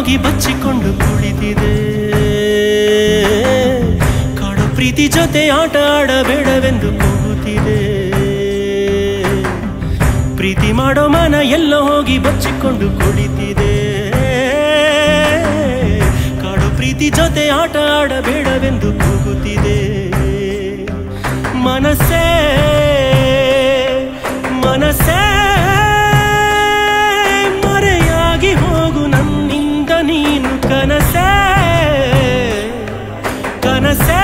ಹೋಗಿ ಬಚ್ಚಿಕೊಂಡು ಕುಳಿತಿದೆ ಕಾಡು ಪ್ರೀತಿ ಜೊತೆ ಆಟ ಆಡಬೇಡವೆಂದು ಕೂಗುತ್ತಿದೆ ಪ್ರೀತಿ ಮಾಡೋ ಮನ ಎಲ್ಲೋ ಹೋಗಿ ಬಚ್ಚಿಕೊಂಡು ಕುಳಿತಿದೆ ಕಾಡು ಪ್ರೀತಿ ಜೊತೆ ಆಟ ಆಡಬೇಡವೆಂದು ಕೂಗುತ್ತಿದೆ ಮನಸ್ಸೇ ಮನಸ್ಸೇ ಮರೆಯಾಗಿ ಹೋಗು ನನ್ನಿಂದ ನೀನು ಕನಸೇ ಕನಸೇ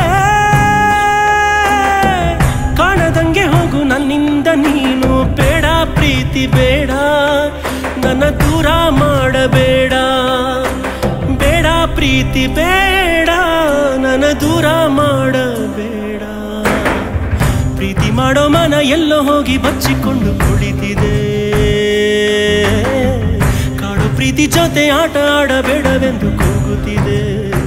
ಕಾಣದಂಗೆ ಹೋಗು ನನ್ನಿಂದ ನೀನು ಬೇಡ ಪ್ರೀತಿ ಬೇಡ ನನ್ನ ದೂರ ಮಾಡಬೇಡ ಬೇಡ ಪ್ರೀತಿ ಬೇಡ ನನ್ನ ದೂರ ಮಾಡಬೇಡ ಪ್ರೀತಿ ಮಾಡೋ ಮನ ಎಲ್ಲೋ ಹೋಗಿ ಬಚ್ಚಿಕೊಂಡು ಕುಳಿತಿದೆ ಕಾಡು ಪ್ರೀತಿ ಜೊತೆ ಆಟ ಆಡಬೇಡವೆಂದು ಕೂಗುತ್ತಿದೆ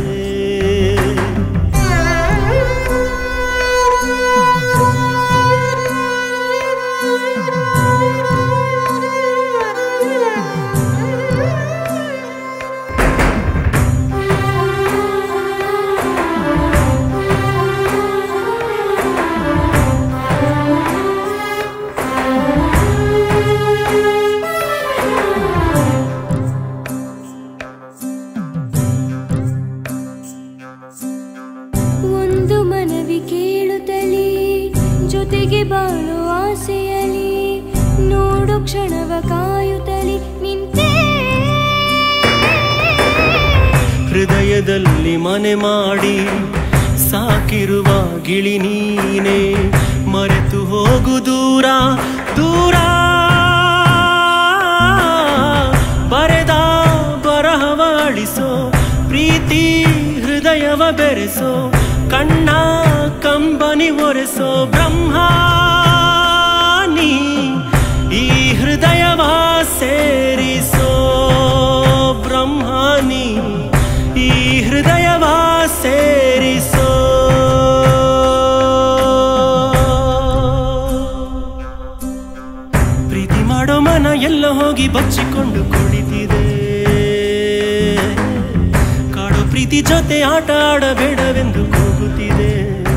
ಒಂದು ಮನವಿ ಕೇಳುತ್ತಲೇ ಜೊತೆಗೆ ಬಾಳೋ ಆಸೆಯಲಿ ನೋಡು ಕ್ಷಣವ ಕಾಯುತ್ತಲೇ ನಿಂತೆ ಹೃದಯದಲ್ಲಿ ಮನೆ ಮಾಡಿ ಸಾಕಿರುವ ಗಿಳಿ ನೀನೆ ಮರೆತು ಹೋಗು ದೂರ ದೂರ ಬರೆದ ಬರಹವ ಅಳಿಸೋ ಪ್ರೀತಿ ಹೃದಯವ ಬೆರೆಸೋ ಕಣ್ಣ ಕಂಬನಿ ಒರೆಸೋ ಬ್ರಹ್ಮ ನೀ ಈ ಹೃದಯವ ಸೇರಿಸೋ ಬ್ರಹ್ಮನಿ ಈ ಹೃದಯವ ಸೇರಿಸೋ ಪ್ರೀತಿ ಮಾಡೋ ಮನ ಎಲ್ಲ ಹೋಗಿ ಬಚ್ಚಿಕೊಂಡು ಕುಳಿತಿದೆ ಕಾಡೋ ಪ್ರೀತಿ ಜೊತೆ ಆಟ ಆಡಬೇಡವೆಂದು ಕೂಗುತ್ತಿದೆ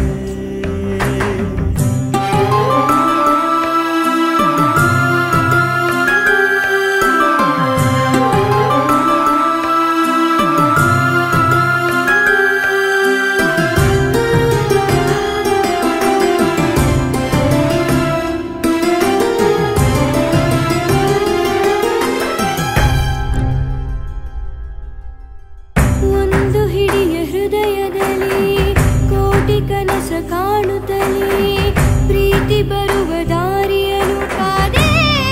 ಒಂದು ಹಿಡಿಯ ಹೃದಯದಲ್ಲಿ ಕೋಟಿ ಕನಸ ಕಾಣುತ್ತಲೇ ಪ್ರೀತಿ ಬರುವ ದಾರಿಯನು ಕಾದೆ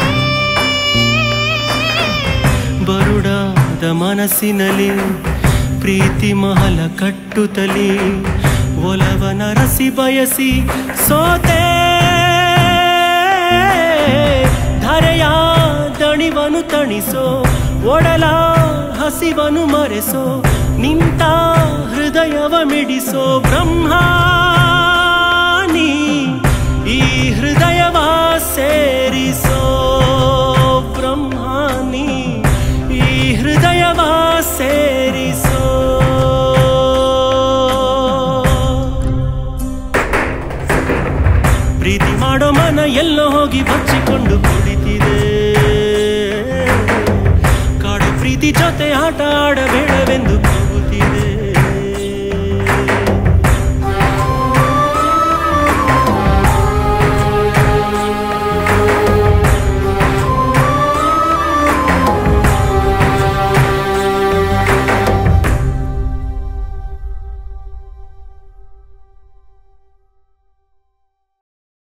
ಬರುಡಾದ ಮನಸ್ಸಿನಲ್ಲಿ ಪ್ರೀತಿ ಮಹಲ ಕಟ್ಟುತ್ತಲಿ ಒಲವನ ರಸಿ ಬಯಸಿ ಸೋತೆ ಧರೆಯ ದಣಿವನು ತಣಿಸೋ ಒಡಲ ಹಸಿವನು ಮರೆಸೋ ನಿಂತ ಹೃದಯವ ಮಿಡಿಸೋ ಬ್ರಹ್ಮ ನೀ ಈ ಹೃದಯವ ಸೇರಿಸೋ ಬ್ರಹ್ಮನಿ ಈ ಹೃದಯವ ಸೇರಿಸೋ ಪ್ರೀತಿ ಮಾಡೋ ಮನ ಎಲ್ಲೋ ಹೋಗಿ ಬಚ್ಚಿಕೊಂಡು ಕುಳಿತಿದೆ ಕಾಡು ಪ್ರೀತಿ ಜೊತೆ ಆಟ ಆಡಬೇಡವೆಂದು